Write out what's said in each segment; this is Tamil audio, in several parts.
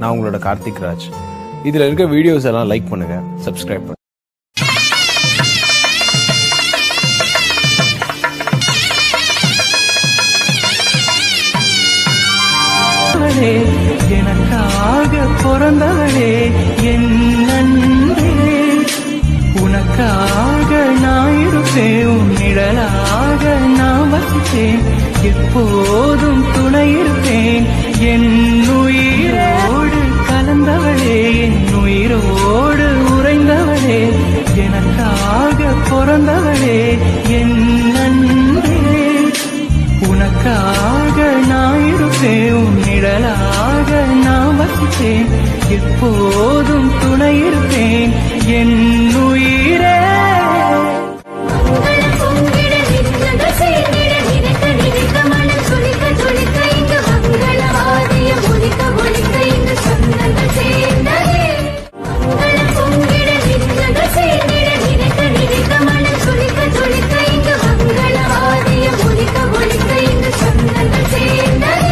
நான் உங்களோட கார்த்திக் ராஜ் இதில் இருக்க வீடியோஸ் எல்லாம் லைக் பண்ணுங்க சப்ஸ்கிரைப் பண்ணுங்க பிறந்தவளே எனக்காக பிறந்தவளே என் நன்றே உனக்காக நான் இருப்பேன் உன் நிழலாக நான் வசித்தேன் எப்போதும் துணை இருப்பேன் என் உயிரோடு கலந்தவளே என் உயிரோடு உறைந்தவளே எனக்காக பிறந்தவளே என் நன்றே உனக்காக நான் இருப்பேன் உன் நிழலாக நான் வசித்தேன் எப்போதும் துணை இருப்பேன் என் உயிரே மங்கள பொங்கிட நின்றங்கள் சேர்ந்திட நினைக்க நினைக்க மனம் துளிக்க துளிக்க இங்கு மங்கள வாதியம் ஒலிக்க ஒலிக்க இங்கு சொந்தங்கள் சேர்ந்ததே மங்கள பொங்கிட நின்றங்கள் சேர்ந்திட நினைக்க நினைக்க மனம் துளிக்க துளிக்க இங்கு மங்கள வாதியம் ஒலிக்க ஒலிக்க இங்கு சொந்தங்கள் சேர்ந்ததே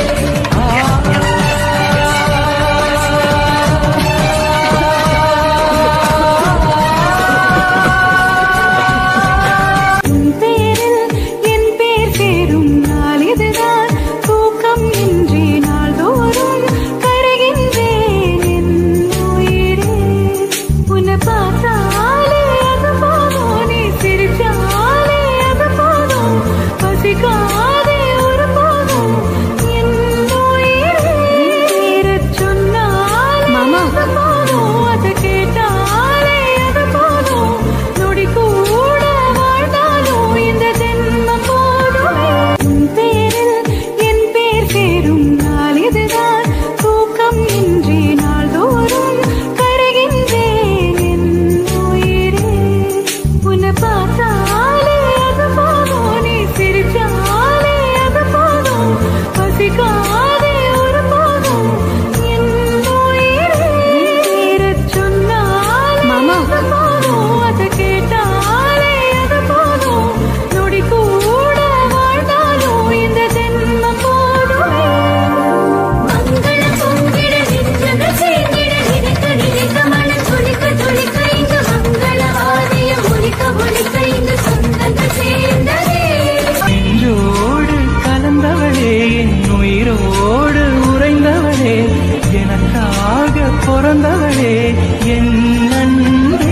உன் பேரில் என் பேர் சேரும் நாள் இதுதான் தூக்கம் இன்றி நாள்தோறும் கருகின்றேன் என் உயிரே உன்னை பார்த்தாலே அது போதும் நீ சிரிச்சாலே அது போதும் பசிக்காதே ஒரு போதும் என் உயிரே பேரச் சொன்னாலே அது போதும் அதை கேட்டாலே அது போதும் நொடி கூட வாழ்ந்தாலும் இந்த ஜென்மம் போதுமே உன் பேரில் என் பேர் சேரும் நாள் இதுதான் தூக்கம் இன்றி நாள்தோறும் கருகின்றேன் என் உயிரே உன்னை பார்த்தாலே அது போதும் நீ சிரிச்சாலே அது போதும் பசிக்காதே ஒரு போதும் என் உயிரே பேரச் சொன்னாலே அது போதும் அதை கேட்டாலே அது போதும் நொடி கூட வாழ்ந்தாலும் இந்த ஜென்மம் போதுமே மங்கள பொங்கிட நின்றங்கள் சேர்ந்திட நினைக்க நினைக்க மனம் துளிக்க துளிக்க இங்கு மங்கள வாதியம் ஒலிக்க ஒலிக்க இங்கு சொந்தங்கள் சேர்ந்ததே நெஞ்சோடு கலந்தவளே என் உயிரோடு உறைந்தவளே எனக்காக பிறந்தவளே என் நன்றே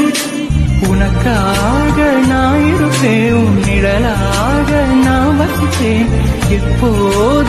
உனக்காக நான் இருப்பேன் உன் நிழலாக நான் வசித்தேன் எப்போதும்